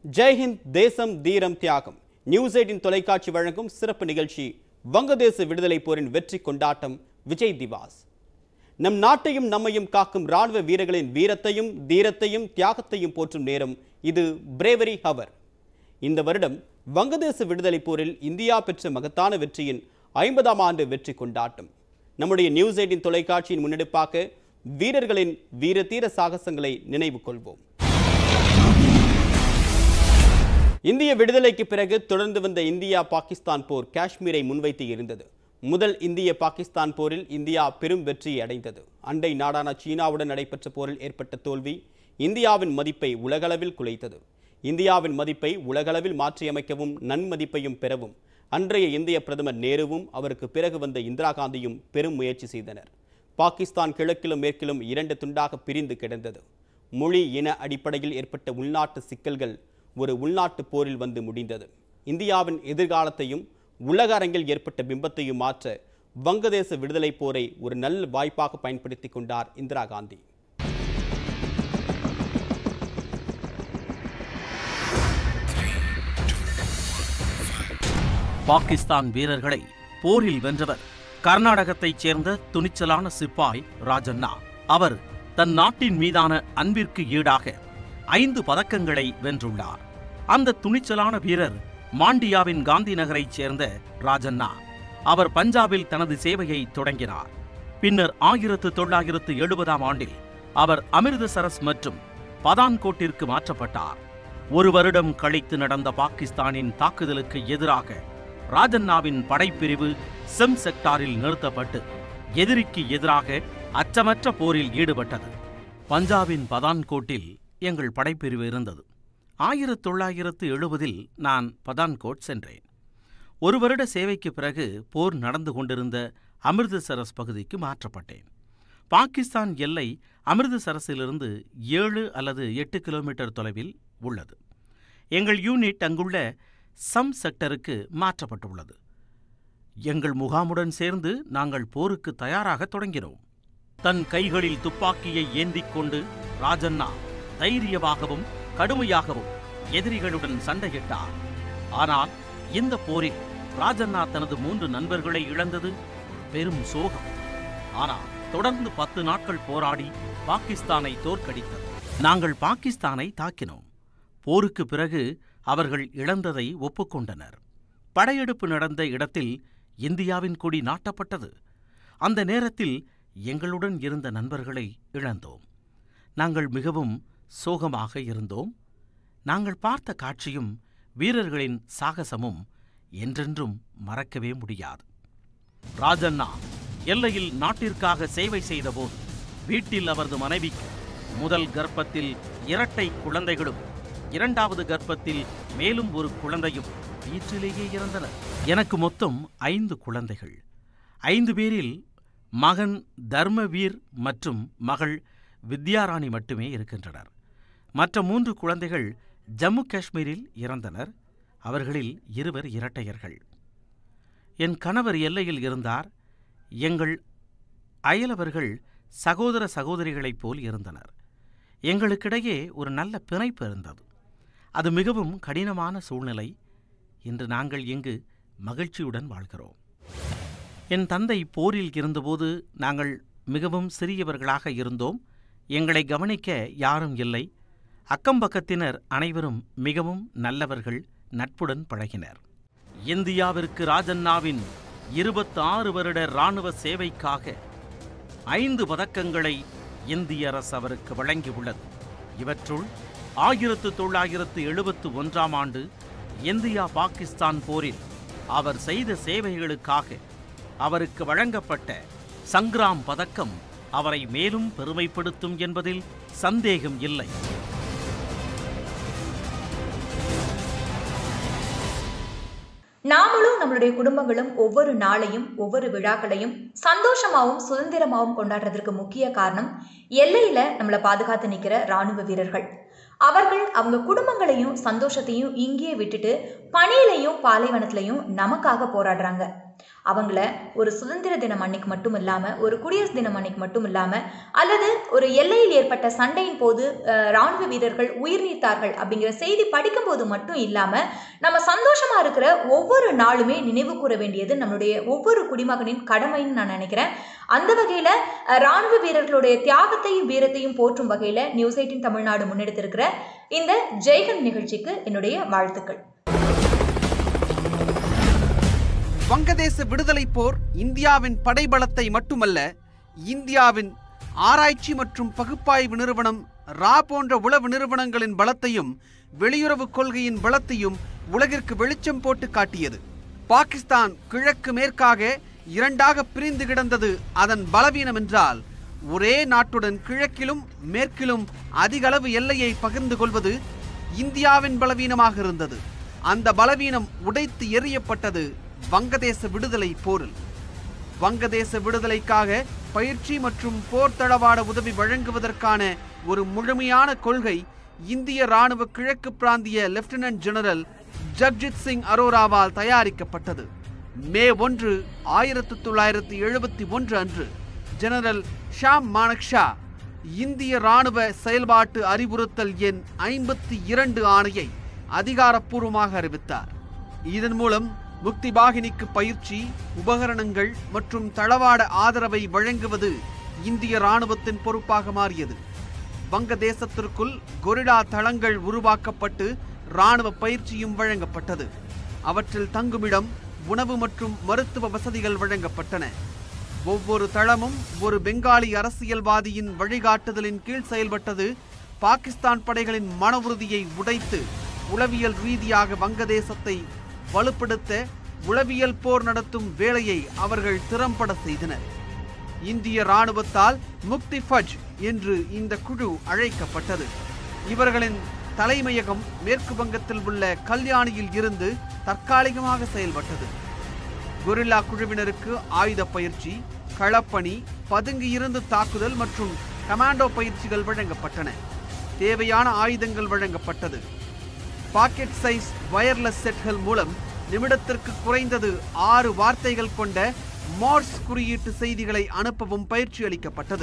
ஜெய்ஹிந்த் தேசம் தீரம் தியாகம் நியூஸ் எயிட்டின் தொலைக்காட்சி வழங்கும் சிறப்பு நிகழ்ச்சி வங்கதேச விடுதலை போரின் வெற்றி கொண்டாட்டம் விஜய் திவாஸ் நம் நாட்டையும் நம்மையும் காக்கும் ராணுவ வீரர்களின் வீரத்தையும் தீரத்தையும் தியாகத்தையும் போற்றும் நேரம் இது பிரேவரி ஹவர் இந்த வருடம் வங்கதேச விடுதலை போரில் இந்தியா பெற்ற மகத்தான வெற்றியின் ஐம்பதாம் ஆண்டு வெற்றி கொண்டாட்டம் நம்முடைய நியூஸ் எயிட்டின் தொலைக்காட்சியின் முன்னெடுப்பாக வீரர்களின் வீரதீர சாகசங்களை நினைவு கொள்வோம் இந்திய விடுதலைக்கு பிறகு தொடர்ந்து வந்த இந்தியா பாகிஸ்தான் போர் காஷ்மீரை முன்வைத்து இருந்தது முதல் இந்திய பாகிஸ்தான் போரில் இந்தியா பெரும் வெற்றியை அடைந்தது அண்டை நாடான சீனாவுடன் நடைபெற்ற போரில் ஏற்பட்ட தோல்வி இந்தியாவின் மதிப்பை உலகளவில் குலைத்தது இந்தியாவின் மதிப்பை உலகளவில் மாற்றியமைக்கவும் நன்மதிப்பையும் பெறவும் அன்றைய இந்திய பிரதமர் நேருவும் அவருக்கு பிறகு வந்த இந்திரா காந்தியும் பெரும் முயற்சி செய்தனர் பாகிஸ்தான் கிழக்கிலும் மேற்கிலும் இரண்டு துண்டாக பிரிந்து கிடந்தது மொழி இன அடிப்படையில் ஏற்பட்ட உள்நாட்டு சிக்கல்கள் ஒரு உள்நாட்டு போரில் வந்து முடிந்தது இந்தியாவின் எதிர்காலத்தையும் உலக அரங்கில் ஏற்பட்ட பிம்பத்தையும் மாற்ற வங்கதேச விடுதலை போரை ஒரு நல்ல வாய்ப்பாக பயன்படுத்தி கொண்டார் இந்திரா காந்தி பாகிஸ்தான் வீரர்களை போரில் வென்றவர் கர்நாடகத்தைச் சேர்ந்த துணிச்சலான சிப்பாய் ராஜண்ணா அவர் தன் நாட்டின் மீதான அன்பிற்கு ஈடாக ஐந்து பதக்கங்களை வென்றுள்ளார் அந்த துணிச்சலான வீரர் மாண்டியாவின் காந்தி நகரைச் சேர்ந்த ராஜண்ணா அவர் பஞ்சாபில் தனது சேவையை தொடங்கினார் பின்னர் ஆயிரத்து தொள்ளாயிரத்து எழுபதாம் ஆண்டில் அவர் அமிர்தசரஸ் மற்றும் பதான்கோட்டிற்கு மாற்றப்பட்டார் ஒரு வருடம் கழித்து நடந்த பாகிஸ்தானின் தாக்குதலுக்கு எதிராக ராஜண்ணாவின் படைப்பிரிவு செம் செக்டாரில் நிறுத்தப்பட்டு எதிரிக்கு எதிராக அச்சமற்ற போரில் ஈடுபட்டது பஞ்சாபின் பதான்கோட்டில் எங்கள் படைப்பிரிவு இருந்தது ஆயிரத்து தொள்ளாயிரத்து எழுபதில் நான் பதான்கோட் சென்றேன் ஒரு வருட சேவைக்கு பிறகு போர் நடந்து கொண்டிருந்த அமிர்தசரஸ் பகுதிக்கு மாற்றப்பட்டேன் பாகிஸ்தான் எல்லை அமிர்தசரஸிலிருந்து ஏழு அல்லது எட்டு கிலோமீட்டர் தொலைவில் உள்ளது எங்கள் யூனிட் அங்குள்ள சம் செக்டருக்கு மாற்றப்பட்டுள்ளது எங்கள் முகாமுடன் சேர்ந்து நாங்கள் போருக்கு தயாராக தொடங்கினோம் தன் கைகளில் துப்பாக்கியை ஏந்திக் கொண்டு ராஜண்ணா தைரியமாகவும் கடுமையாகவும் எதிரிகளுடன் சண்டையிட்டார் ஆனால் இந்த போரில் ராஜண்ணா தனது மூன்று நண்பர்களை இழந்தது பெரும் சோகம் ஆனால் தொடர்ந்து பத்து நாட்கள் போராடி பாகிஸ்தானை தோற்கடித்தது நாங்கள் பாகிஸ்தானை தாக்கினோம் போருக்கு பிறகு அவர்கள் இழந்ததை ஒப்புக்கொண்டனர் படையெடுப்பு நடந்த இடத்தில் இந்தியாவின் கொடி நாட்டப்பட்டது அந்த நேரத்தில் எங்களுடன் இருந்த நண்பர்களை இழந்தோம் நாங்கள் மிகவும் சோகமாக இருந்தோம் நாங்கள் பார்த்த காட்சியும் வீரர்களின் சாகசமும் என்றென்றும் மறக்கவே முடியாது ராஜண்ணா எல்லையில் நாட்டிற்காக சேவை செய்தபோது வீட்டில் அவரது மனைவிக்கு முதல் கர்ப்பத்தில் இரட்டை குழந்தைகளும் இரண்டாவது கர்ப்பத்தில் மேலும் ஒரு குழந்தையும் வீட்டிலேயே இறந்தனர் எனக்கு மொத்தம் ஐந்து குழந்தைகள் ஐந்து பேரில் மகன் தர்மவீர் மற்றும் மகள் வித்யாராணி மட்டுமே இருக்கின்றனர் மற்ற மூன்று குழந்தைகள் ஜம்மு காஷ்மீரில் இறந்தனர் அவர்களில் இருவர் இரட்டையர்கள் என் கணவர் எல்லையில் இருந்தார் எங்கள் அயலவர்கள் சகோதர சகோதரிகளைப் போல் இருந்தனர் எங்களுக்கிடையே ஒரு நல்ல பிணைப்பு இருந்தது அது மிகவும் கடினமான சூழ்நிலை இன்று நாங்கள் இங்கு மகிழ்ச்சியுடன் வாழ்கிறோம் என் தந்தை போரில் இருந்தபோது நாங்கள் மிகவும் சிறியவர்களாக இருந்தோம் எங்களை கவனிக்க யாரும் இல்லை அக்கம்பக்கத்தினர் அனைவரும் மிகவும் நல்லவர்கள் நட்புடன் பழகினர் இந்தியாவிற்கு ராஜண்ணாவின் இருபத்தி ஆறு வருட இராணுவ சேவைக்காக ஐந்து பதக்கங்களை இந்திய அரசு அவருக்கு வழங்கியுள்ளது இவற்றுள் ஆயிரத்து தொள்ளாயிரத்து எழுபத்து ஒன்றாம் ஆண்டு இந்தியா பாகிஸ்தான் போரில் அவர் செய்த சேவைகளுக்காக அவருக்கு வழங்கப்பட்ட சங்கிராம் பதக்கம் அவரை மேலும் பெருமைப்படுத்தும் என்பதில் சந்தேகம் இல்லை நாமளும் நம்மளுடைய குடும்பங்களும் ஒவ்வொரு நாளையும் ஒவ்வொரு விழாக்களையும் சந்தோஷமாவும் சுதந்திரமாவும் கொண்டாடுறதுக்கு முக்கிய காரணம் எல்லையில நம்மளை பாதுகாத்து நிக்கிற ராணுவ வீரர்கள் அவர்கள் அவங்க குடும்பங்களையும் சந்தோஷத்தையும் இங்கேயே விட்டுட்டு பனியிலையும் பாலைவனத்திலையும் நமக்காக போராடுறாங்க அவங்கள ஒரு சுதந்திர தினம் அன்னைக்கு மட்டும் இல்லாமல் ஒரு குடியரசு தினம் அன்னைக்கு மட்டும் இல்லாமல் அல்லது ஒரு எல்லையில் ஏற்பட்ட சண்டையின் போது அஹ், ராணுவ வீரர்கள் உயிர் நீத்தார்கள் அப்படிங்கிற செய்தி படிக்கும்போது மட்டும் இல்லாமல் நம்ம சந்தோஷமா இருக்கிற ஒவ்வொரு நாளுமே நினைவு கூற வேண்டியது நம்மளுடைய ஒவ்வொரு குடிமகனின் கடமைன்னு நான் நினைக்கிறேன் அந்த வகையில் ராணுவ வீரர்களுடைய தியாகத்தையும் வீரத்தையும் போற்றும் வகையில் நியூஸ் எயிட்டின் தமிழ்நாடு முன்னெடுத்திருக்கிற இந்த ஜெய்கன் நிகழ்ச்சிக்கு என்னுடைய வாழ்த்துக்கள் வங்கதேச விடுதலை போர் இந்தியாவின் படைபலத்தை மட்டுமல்ல இந்தியாவின் ஆராய்ச்சி மற்றும் பகுப்பாய்வு நிறுவனம் ரா போன்ற உளவு நிறுவனங்களின் பலத்தையும் வெளியுறவு கொள்கையின் பலத்தையும் உலகிற்கு வெளிச்சம் போட்டு காட்டியது பாகிஸ்தான் கிழக்கு மேற்காக இரண்டாக பிரிந்து கிடந்தது அதன் பலவீனம் என்றால் ஒரே நாட்டுடன் கிழக்கிலும் மேற்கிலும் அதிக அளவு எல்லையை பகிர்ந்து கொள்வது இந்தியாவின் பலவீனமாக இருந்தது அந்த பலவீனம் உடைத்து எறியப்பட்டது வங்கதேச விடுதலை போரில் வங்கதேச விடுதலைக்காக பயிற்சி மற்றும் போர் தளவாட உதவி வழங்குவதற்கான ஒரு முழுமையான கொள்கை இந்திய ராணுவ கிழக்கு பிராந்திய லெப்டினன்ட் ஜெனரல் ஜக்ஜித் சிங் அரோராவால் தயாரிக்கப்பட்டது மே ஒன்று ஆயிரத்து தொள்ளாயிரத்து எழுபத்தி ஒன்று அன்று ஜெனரல் ஷாம் மானக் ஷா இந்திய ராணுவ செயல்பாட்டு அறிவுறுத்தல் எண் ஐம்பத்தி இரண்டு ஆணையை அதிகாரப்பூர்வமாக அறிவித்தார் இதன் மூலம் முக்தி பாகினிக்கு பயிற்சி உபகரணங்கள் மற்றும் தளவாட ஆதரவை வழங்குவது இந்திய ராணுவத்தின் பொறுப்பாக மாறியது வங்கதேசத்திற்குள் கொரிடா தளங்கள் உருவாக்கப்பட்டு ராணுவ பயிற்சியும் வழங்கப்பட்டது அவற்றில் தங்குமிடம் உணவு மற்றும் மருத்துவ வசதிகள் வழங்கப்பட்டன ஒவ்வொரு தளமும் ஒரு பெங்காலி அரசியல்வாதியின் வழிகாட்டுதலின் கீழ் செயல்பட்டது பாகிஸ்தான் படைகளின் மன உறுதியை உடைத்து உளவியல் ரீதியாக வங்கதேசத்தை வலுப்படுத்த உளவியல் போர் நடத்தும் வேலையை அவர்கள் திறம்பட செய்தனர் இந்திய ராணுவத்தால் முக்தி ஃபஜ் என்று இந்த குழு அழைக்கப்பட்டது இவர்களின் தலைமையகம் மேற்கு வங்கத்தில் உள்ள கல்யாணியில் இருந்து தற்காலிகமாக செயல்பட்டது கொரில்லா குழுவினருக்கு ஆயுத பயிற்சி களப்பணி பதுங்கியிருந்து தாக்குதல் மற்றும் கமாண்டோ பயிற்சிகள் வழங்கப்பட்டன தேவையான ஆயுதங்கள் வழங்கப்பட்டது பாக்கெட் சைஸ் வயர்லெஸ் செட்கள் மூலம் நிமிடத்திற்கு குறைந்தது ஆறு வார்த்தைகள் கொண்ட மார்ஸ் குறியீட்டு செய்திகளை அனுப்பவும் பயிற்சி அளிக்கப்பட்டது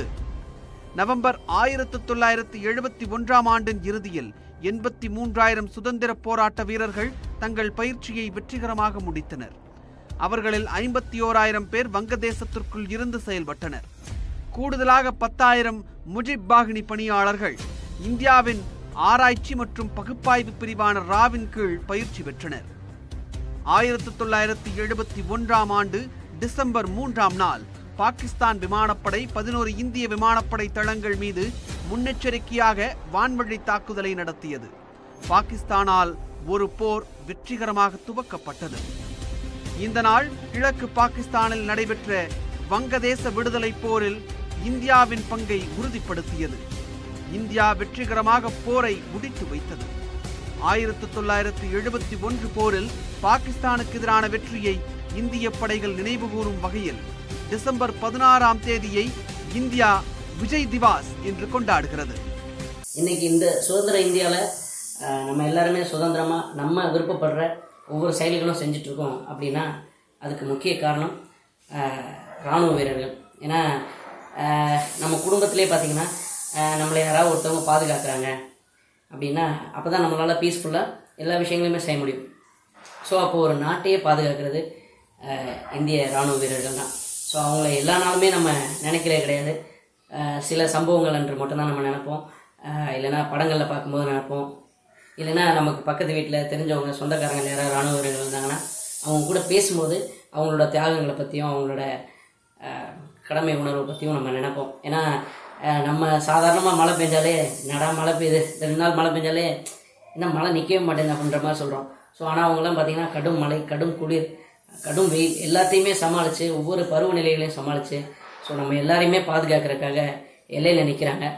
நவம்பர் ஆயிரத்து தொள்ளாயிரத்து எழுபத்தி ஒன்றாம் ஆண்டின் இறுதியில் எண்பத்தி மூன்றாயிரம் சுதந்திர போராட்ட வீரர்கள் தங்கள் பயிற்சியை வெற்றிகரமாக முடித்தனர் அவர்களில் ஐம்பத்தி ஓராயிரம் பேர் வங்கதேசத்திற்குள் இருந்து செயல்பட்டனர் கூடுதலாக பத்தாயிரம் முஜிப் பாகினி பணியாளர்கள் இந்தியாவின் ஆராய்ச்சி மற்றும் பகுப்பாய்வு பிரிவான ராவின் கீழ் பயிற்சி பெற்றனர் ஆயிரத்து தொள்ளாயிரத்தி எழுபத்தி ஒன்றாம் ஆண்டு டிசம்பர் மூன்றாம் நாள் பாகிஸ்தான் விமானப்படை பதினோரு இந்திய விமானப்படை தளங்கள் மீது முன்னெச்சரிக்கையாக வான்வழி தாக்குதலை நடத்தியது பாகிஸ்தானால் ஒரு போர் வெற்றிகரமாக துவக்கப்பட்டது இந்த நாள் கிழக்கு பாகிஸ்தானில் நடைபெற்ற வங்கதேச விடுதலை போரில் இந்தியாவின் பங்கை உறுதிப்படுத்தியது இந்தியா வெற்றிகரமாக போரை முடித்து வைத்தது ஆயிரத்து தொள்ளாயிரத்து எழுபத்தி ஒன்று போரில் பாகிஸ்தானுக்கு எதிரான வெற்றியை இந்திய படைகள் நினைவுகூரும் வகையில் டிசம்பர் பதினாறாம் தேதியை இந்தியா விஜய் திவாஸ் என்று கொண்டாடுகிறது இன்னைக்கு இந்த சுதந்திர இந்தியாவில் நம்ம எல்லாருமே சுதந்திரமாக நம்ம விருப்பப்படுற ஒவ்வொரு செயல்களும் செஞ்சுட்டு இருக்கோம் அப்படின்னா அதுக்கு முக்கிய காரணம் அஹ், ராணுவ வீரர்கள் ஏன்னா அஹ், நம்ம குடும்பத்திலே பார்த்தீங்கன்னா அஹ், நம்மளை யாராவது ஒருத்தவங்க பாதுகாக்கிறாங்க அப்படின்னா அப்போ தான் நம்மளால் பீஸ்ஃபுல்லாக எல்லா விஷயங்களையுமே செய்ய முடியும் ஸோ அப்போ ஒரு நாட்டையே பாதுகாக்கிறது அஹ், இந்திய ராணுவ வீரர்கள் தான் ஸோ அவங்கள எல்லா நாளுமே நம்ம நினைக்கிறே கிடையாது அஹ், சில சம்பவங்கள் அன்று மட்டும்தான் நம்ம நினைப்போம் அஹ், இல்லைன்னா படங்களில் பார்க்கும்போது நினைப்போம் இல்லைன்னா நமக்கு பக்கத்து வீட்டில் தெரிஞ்சவங்க சொந்தக்காரங்க யாராவது ராணுவ வீரர்கள் இருந்தாங்கன்னா அவங்க கூட பேசும்போது அவங்களோட தியாகங்களை பற்றியும் அவங்களோட அஹ், கடமை உணர்வை பற்றியும் நம்ம நினைப்போம் ஏன்னா அஹ், நம்ம சாதாரணமாக மழை பெஞ்சாலே நடா மழை பெய்யுது ரெண்டு நாள் மழை பெஞ்சாலே என்ன மழை நிற்கவே மாட்டேங்குது அப்படின்ற மாதிரி சொல்கிறோம் ஸோ ஆனால் அவங்களாம் பார்த்தீங்கன்னா கடும் மழை கடும் குளிர் கடும் வெயில் எல்லாத்தையுமே சமாளித்து ஒவ்வொரு பருவநிலைகளையும் சமாளித்து ஸோ நம்ம எல்லாரையுமே பாதுகாக்கிறதுக்காக எல்லையில் நிற்கிறாங்க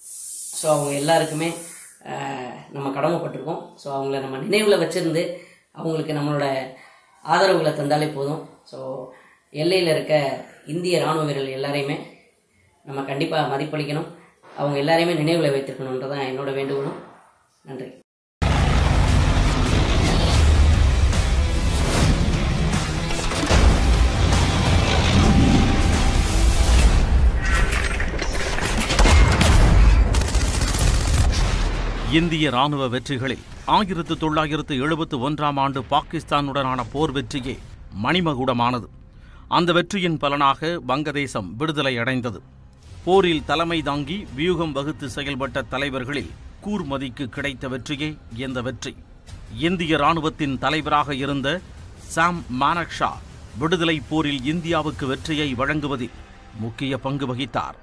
ஸோ அவங்க எல்லாருக்குமே ஆஹ், நம்ம கடமைப்பட்டிருக்கோம் ஸோ அவங்கள நம்ம நினைவில் வச்சுருந்து அவங்களுக்கு நம்மளோட ஆதரவுகளை தந்தாலே போதும் ஸோ எல்லையில் இருக்க இந்திய ராணுவ வீரர்கள் எல்லாரையுமே நம்ம கண்டிப்பாக மதிப்பளிக்கணும் அவங்க எல்லாரையுமே நினைவில் வைத்திருக்கணுன்றதான் என்னோட வேண்டுகோளும் நன்றி இந்திய ராணுவ வெற்றிகளில் ஆயிரத்து தொள்ளாயிரத்து எழுபத்து ஒன்றாம் ஆண்டு பாகிஸ்தானுடனான போர் வெற்றியே மணிமகுடமானது அந்த வெற்றியின் பலனாக வங்கதேசம் விடுதலை அடைந்தது போரில் தலைமை தாங்கி வியூகம் வகுத்து செயல்பட்ட தலைவர்களில் கூர்மதிக்கு கிடைத்த வெற்றியே இந்த வெற்றி இந்திய ராணுவத்தின் தலைவராக இருந்த சாம் மானக்ஷா விடுதலை போரில் இந்தியாவுக்கு வெற்றியை வழங்குவதில் முக்கிய பங்கு வகித்தார்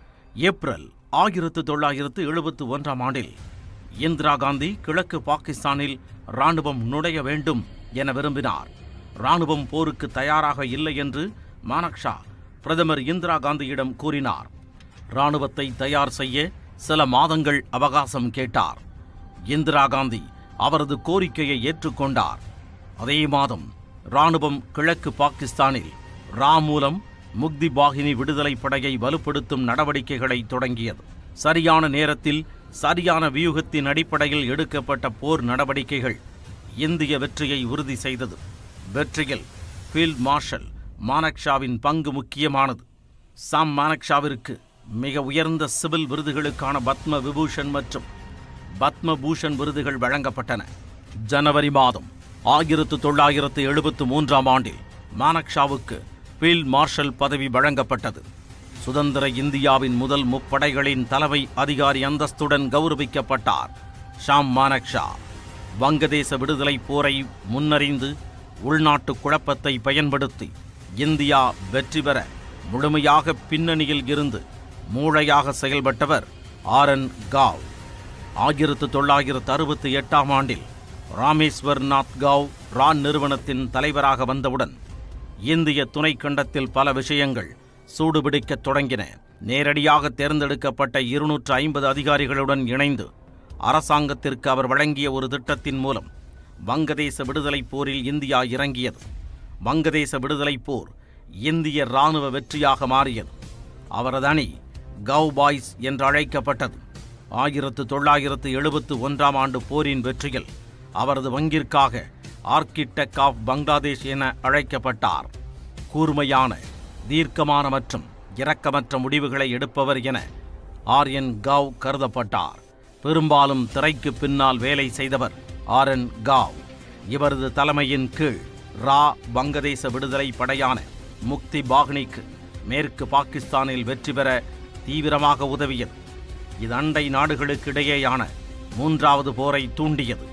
ஏப்ரல் ஆயிரத்து தொள்ளாயிரத்து எழுபத்து ஒன்றாம் ஆண்டில் இந்திரா காந்தி கிழக்கு பாகிஸ்தானில் ராணுவம் நுழைய வேண்டும் என விரும்பினார் ராணுவம் போருக்கு தயாராக இல்லை என்று மானக்ஷா பிரதமர் இந்திரா காந்தியிடம் கூறினார் ராணுவத்தை தயார் செய்ய சில மாதங்கள் அவகாசம் கேட்டார் இந்திரா காந்தி அவரது கோரிக்கையை ஏற்றுக்கொண்டார் அதே மாதம் ராணுவம் கிழக்கு பாகிஸ்தானில் ரா மூலம் முக்தி பாகினி விடுதலை படையை வலுப்படுத்தும் நடவடிக்கைகளை தொடங்கியது சரியான நேரத்தில் சரியான வியூகத்தின் அடிப்படையில் எடுக்கப்பட்ட போர் நடவடிக்கைகள் இந்திய வெற்றியை உறுதி செய்தது வெற்றியில் ஃபீல்ட் மார்ஷல் மானக்ஷாவின் பங்கு முக்கியமானது சாம் மானக்ஷாவிற்கு மிக உயர்ந்த சிவில் விருதுகளுக்கான பத்ம விபூஷன் மற்றும் பத்ம பூஷன் விருதுகள் வழங்கப்பட்டன ஜனவரி மாதம் ஆயிரத்து தொள்ளாயிரத்து எழுபத்து மூன்றாம் ஆண்டில் மானக்ஷாவுக்கு ஃபீல்ட் மார்ஷல் பதவி வழங்கப்பட்டது சுதந்திர இந்தியாவின் முதல் முப்படைகளின் தலைமை அதிகாரி அந்தஸ்துடன் கௌரவிக்கப்பட்டார் ஷாம் மானக்ஷா வங்கதேச விடுதலை போரை முன்னறிந்து உள்நாட்டு குழப்பத்தை பயன்படுத்தி இந்தியா வெற்றி பெற முழுமையாக பின்னணியில் இருந்து மூளையாக செயல்பட்டவர் ஆரன் காவ் ஆயிரத்து தொள்ளாயிரத்து அறுபத்தி எட்டாம் ஆண்டில் ராமேஸ்வர் நாத் காவ் ரான் நிறுவனத்தின் தலைவராக வந்தவுடன் இந்திய துணைக்கண்டத்தில் பல விஷயங்கள் சூடுபிடிக்கத் தொடங்கின நேரடியாக தேர்ந்தெடுக்கப்பட்ட இருநூற்று ஐம்பது அதிகாரிகளுடன் இணைந்து அரசாங்கத்திற்கு அவர் வழங்கிய ஒரு திட்டத்தின் மூலம் வங்கதேச விடுதலைப் போரில் இந்தியா இறங்கியது வங்கதேச விடுதலைப் போர் இந்திய இராணுவ வெற்றியாக மாறியது அவரது அணி கவ் பாய்ஸ் என்று அழைக்கப்பட்டது ஆயிரத்து தொள்ளாயிரத்து எழுபத்து ஒன்றாம் ஆண்டு போரின் வெற்றியில் அவரது பங்கிற்காக ஆர்கிடெக்ட் ஆஃப் பங்களாதேஷ் என அழைக்கப்பட்டார் கூர்மையான தீர்க்கமான மற்றும் இரக்கமற்ற முடிவுகளை எடுப்பவர் என ஆர்யன் காவ் கருதப்பட்டார் பெரும்பாலும் திரைக்கு பின்னால் வேலை செய்தவர் ஆர்என் காவ் இவரது தலைமையின் கீழ் ரா வங்கதேச விடுதலை படையான முக்தி பாக்னிக்கு மேற்கு பாகிஸ்தானில் வெற்றி பெற தீவிரமாக உதவியது இது அண்டை நாடுகளுக்கு இடையேயான மூன்றாவது போரை தூண்டியது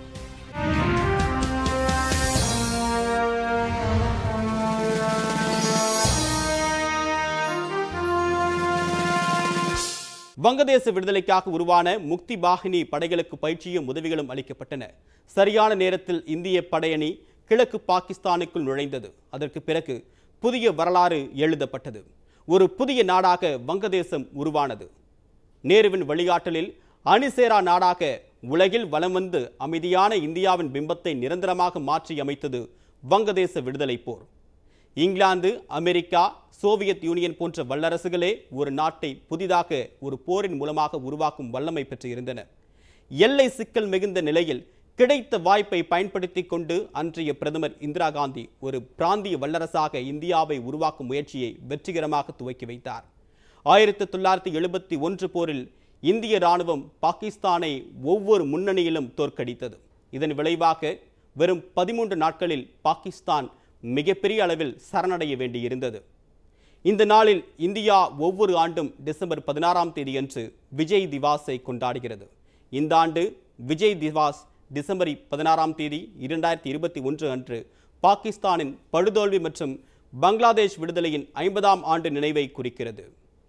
வங்கதேச விடுதலைக்காக உருவான முக்தி பாகினி படைகளுக்கு பயிற்சியும் உதவிகளும் அளிக்கப்பட்டன சரியான நேரத்தில் இந்திய படையணி கிழக்கு பாகிஸ்தானுக்குள் நுழைந்தது அதற்கு பிறகு புதிய வரலாறு எழுதப்பட்டது ஒரு புதிய நாடாக வங்கதேசம் உருவானது நேருவின் வழிகாட்டலில் அணிசேரா நாடாக உலகில் வலம் வந்து அமைதியான இந்தியாவின் பிம்பத்தை நிரந்தரமாக மாற்றி அமைத்தது வங்கதேச விடுதலை போர் இங்கிலாந்து அமெரிக்கா சோவியத் யூனியன் போன்ற வல்லரசுகளே ஒரு நாட்டை புதிதாக ஒரு போரின் மூலமாக உருவாக்கும் வல்லமை பெற்று இருந்தன எல்லை சிக்கல் மிகுந்த நிலையில் கிடைத்த வாய்ப்பை பயன்படுத்தி கொண்டு அன்றைய பிரதமர் இந்திரா காந்தி ஒரு பிராந்திய வல்லரசாக இந்தியாவை உருவாக்கும் முயற்சியை வெற்றிகரமாக துவக்கி வைத்தார் ஆயிரத்தி தொள்ளாயிரத்தி எழுபத்தி ஒன்று போரில் இந்திய ராணுவம் பாகிஸ்தானை ஒவ்வொரு முன்னணியிலும் தோற்கடித்தது இதன் விளைவாக வெறும் பதிமூன்று நாட்களில் பாகிஸ்தான் மிகப்பெரிய அளவில் சரணடைய வேண்டியிருந்தது இந்த நாளில் இந்தியா ஒவ்வொரு ஆண்டும் டிசம்பர் பதினாறாம் தேதியன்று விஜய் திவாஸை கொண்டாடுகிறது இந்த ஆண்டு விஜய் திவாஸ் டிசம்பர் பதினாறாம் தேதி இரண்டாயிரத்தி இருபத்தி ஒன்று அன்று பாகிஸ்தானின் படுதோல்வி மற்றும் பங்களாதேஷ் விடுதலையின் ஐம்பதாம் ஆண்டு நினைவை குறிக்கிறது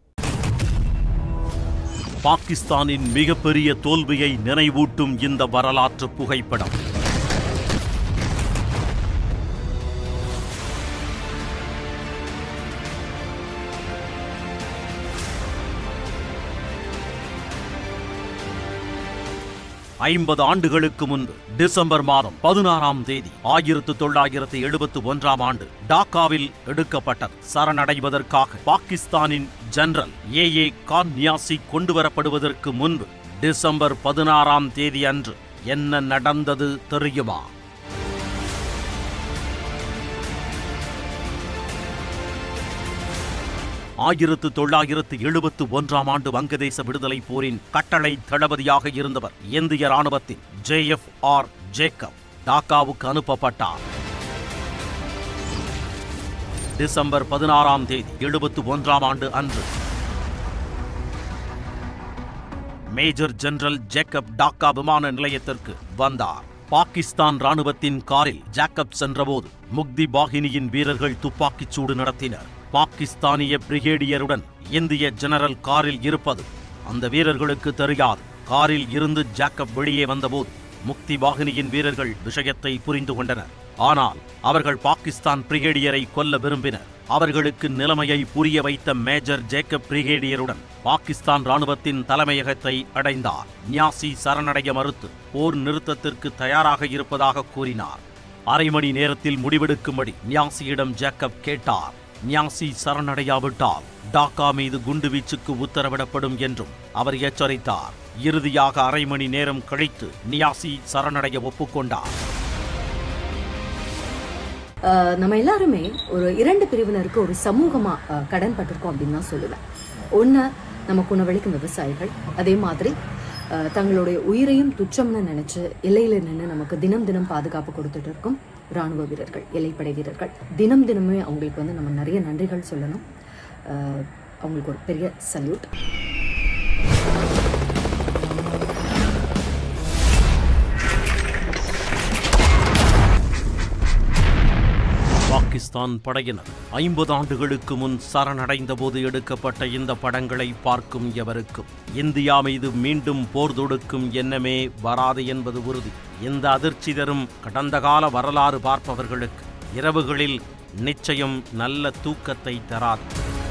பாகிஸ்தானின் மிகப்பெரிய தோல்வியை நினைவூட்டும் இந்த வரலாற்று புகைப்படம் ஐம்பது ஆண்டுகளுக்கு முன்பு டிசம்பர் மாதம் பதினாறாம் தேதி ஆயிரத்து தொள்ளாயிரத்து எழுபத்து ஒன்றாம் ஆண்டு டாக்காவில் எடுக்கப்பட்டது சரணடைவதற்காக பாகிஸ்தானின் general A A Khan Niazi கொண்டுவரப்படுவதற்கு முன்பு டிசம்பர் பதினாறாம் தேதி அன்று என்ன நடந்தது தெரியுமா ஆயிரத்து தொள்ளாயிரத்து எழுபத்து ஒன்றாம் ஆண்டு வங்கதேச விடுதலை போரின் கட்டளை தளபதியாக இருந்தவர் இந்திய ராணுவத்தின் ஜே எஃப் ஆர் ஜேக்கப் டாக்காவுக்கு அனுப்பப்பட்டார் டிசம்பர் பதினாறாம் தேதி எழுபத்து ஒன்றாம் ஆண்டு அன்று மேஜர் ஜெனரல் ஜேக்கப் டாக்கா விமான நிலையத்திற்கு வந்தார் பாகிஸ்தான் ராணுவத்தின் காரில் ஜேக்கப் சென்றபோது முக்தி பாகினியின் வீரர்கள் துப்பாக்கிச் சூடு நடத்தினர் பாகிஸ்தானிய பிரிகேடியருடன் இந்திய ஜெனரல் காரில் இருப்பது அந்த வீரர்களுக்கு தெரியாது காரில் இருந்து ஜேக்கப் வெளியே வந்தபோது முக்தி வாகினியின் வீரர்கள் விஷயத்தை புரிந்து கொண்டனர் ஆனால் அவர்கள் பாகிஸ்தான் பிரிகேடியரை கொல்ல விரும்பினர் அவர்களுக்கு நிலைமையை புரிய வைத்த மேஜர் ஜேக்கப் பிரிகேடியருடன் பாகிஸ்தான் ராணுவத்தின் தலைமையகத்தை அடைந்தார் நியாசி சரணடைய மறுத்து போர் நிறுத்தத்திற்கு தயாராக இருப்பதாக கூறினார் அரை மணி நேரத்தில் முடிவெடுக்கும்படி நியாசியிடம் ஜேக்கப் கேட்டார் நியாசி சரணடையாவிட்டால் டாக்கா மீது குண்டுவீச்சுக்கு உத்தரவிடப்படும் என்றும் அவர் எச்சரித்தார் இறுதியாக அரை மணி நேரம் கழித்து நியாசி சரணடைய ஒப்புக்கொண்டார் ஆஹ் நம்ம எல்லாருமே ஒரு இரண்டு பிரிவினருக்கு ஒரு சமூகமா ஆஹ் கடன் பட்டிருக்கோம் அப்படின்னு தான் சொல்லுவேன் ஒன்று நமக்கு உணவளிக்கும் விவசாயிகள் அதே மாதிரி ஆஹ் தங்களுடைய உயிரையும் துச்சம்னு நினைச்சு எல்லையில நின்று நமக்கு தினம் தினம் பாதுகாப்பு கொடுத்துட்டு இருக்கும் ராணுவ வீரர்கள் எல்லைப்படை வீரர்கள் தினம் தினமே அவங்களுக்கு வந்து நம்ம நிறைய நன்றிகள் சொல்லணும் ஆஹ் அவங்களுக்கு ஒரு பெரிய சல்யூட் பாகிஸ்தான் படையினர் ஐம்பது ஆண்டுகளுக்கு முன் சரணடைந்த போது எடுக்கப்பட்ட இந்த படங்களை பார்க்கும் எவருக்கும் இந்தியா மீது மீண்டும் போர் தொடுக்கும் எண்ணமே வராது என்பது உறுதி இந்த அதிர்ச்சி தரும் கடந்த கால வரலாறு பார்ப்பவர்களுக்கு இரவுகளில் நிச்சயம் நல்ல தூக்கத்தை தராது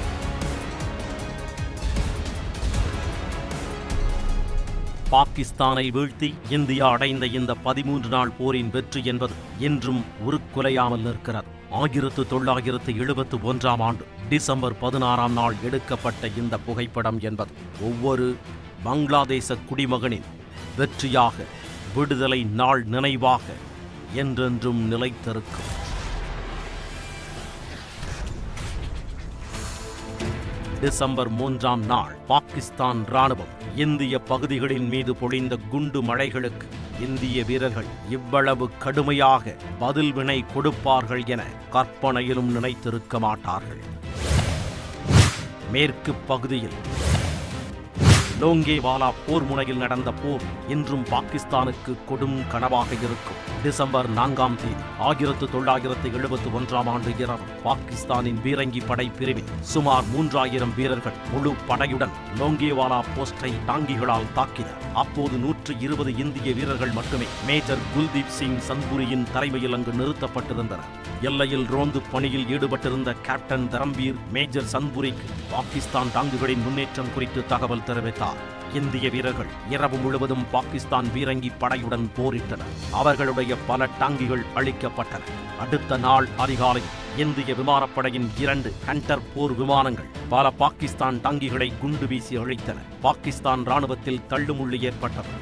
பாகிஸ்தானை வீழ்த்தி இந்தியா அடைந்த இந்த பதிமூன்று நாள் போரின் வெற்றி என்பது இன்றும் உருக்குலையாமல் நிற்கிறது ஆயிரத்து தொள்ளாயிரத்து எழுபத்து ஒன்றாம் ஆண்டு டிசம்பர் பதினாறாம் நாள் எடுக்கப்பட்ட இந்த புகைப்படம் என்பது ஒவ்வொரு பங்களாதேச குடிமகனின் வெற்றியாக விடுதலை நாள் நினைவாக என்றென்றும் நிலைத்திருக்கும் டிசம்பர் மூன்றாம் நாள் பாகிஸ்தான் ராணுவம் இந்திய பகுதிகளின் மீது பொழிந்த குண்டு மழைகளுக்கு இந்திய வீரர்கள் இவ்வளவு கடுமையாக பதில் வினை கொடுப்பார்கள் என கற்பனையிலும் நினைத்திருக்க மாட்டார்கள் மேற்கு பகுதியில் லோங்கேவாலா போர் முனையில் நடந்த போர் இன்றும் பாகிஸ்தானுக்கு கொடும் கனவாக இருக்கும் டிசம்பர் நான்காம் தேதி ஆயிரத்து தொள்ளாயிரத்து எழுபத்து ஒன்றாம் ஆண்டு இரவு பாகிஸ்தானின் பீரங்கி படை பிரிவில் சுமார் மூன்றாயிரம் வீரர்கள் முழு படையுடன் லோங்கேவாலா போஸ்டை டாங்கிகளால் தாக்கினர் அப்போது நூற்று இருபது இந்திய வீரர்கள் மட்டுமே மேஜர் குல்தீப் சிங் சன்புரியின் தலைமையில் அங்கு நிறுத்தப்பட்டிருந்தனர் எல்லையில் ரோந்து பணியில் ஈடுபட்டிருந்த கேப்டன் தரம்பீர் மேஜர் சன்புரிக்கு பாகிஸ்தான் டாங்குகளின் முன்னேற்றம் குறித்து தகவல் தெரிவித்தார் இந்திய வீரர்கள் இரவு முழுவதும் பாகிஸ்தான் பீரங்கி படையுடன் போரிட்டனர் அவர்களுடைய பல டாங்கிகள் அழிக்கப்பட்டன அடுத்த நாள் அதிகாலை இந்திய விமானப்படையின் இரண்டு ஹண்டர் போர் விமானங்கள் பல பாகிஸ்தான் டாங்கிகளை குண்டு வீசி அழித்தன பாகிஸ்தான் ராணுவத்தில் தள்ளுமுள்ளு ஏற்பட்டது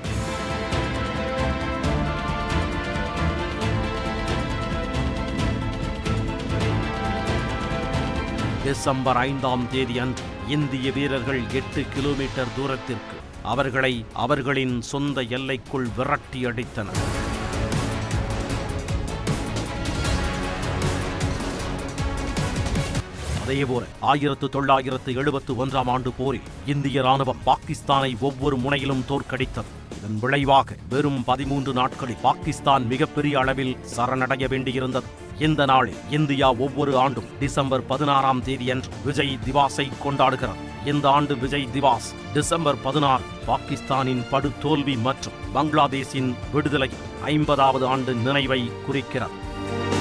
டிசம்பர் ஐந்தாம் தேதி அன்று இந்திய வீரர்கள் எட்டு கிலோமீட்டர் தூரத்திற்கு அவர்களை அவர்களின் சொந்த எல்லைக்குள் விரட்டி அடித்தனர் அதேபோல ஆயிரத்து தொள்ளாயிரத்து எழுபத்து ஒன்றாம் ஆண்டு போரில் இந்திய ராணுவம் பாகிஸ்தானை ஒவ்வொரு முனையிலும் தோற்கடித்தது இதன் விளைவாக வெறும் பதிமூன்று நாட்களில் பாகிஸ்தான் மிகப்பெரிய அளவில் சரணடைய வேண்டியிருந்தது இந்த நாளில் இந்தியா ஒவ்வொரு ஆண்டும் டிசம்பர் பதினாறாம் தேதியன்று விஜய் திவாஸை கொண்டாடுகிறது இந்த ஆண்டு விஜய் திவாஸ் டிசம்பர் பதினாறு பாகிஸ்தானின் படுதோல்வி மற்றும் பங்களாதேஷின் விடுதலை ஐம்பதாவது ஆண்டு நினைவை குறிக்கிறது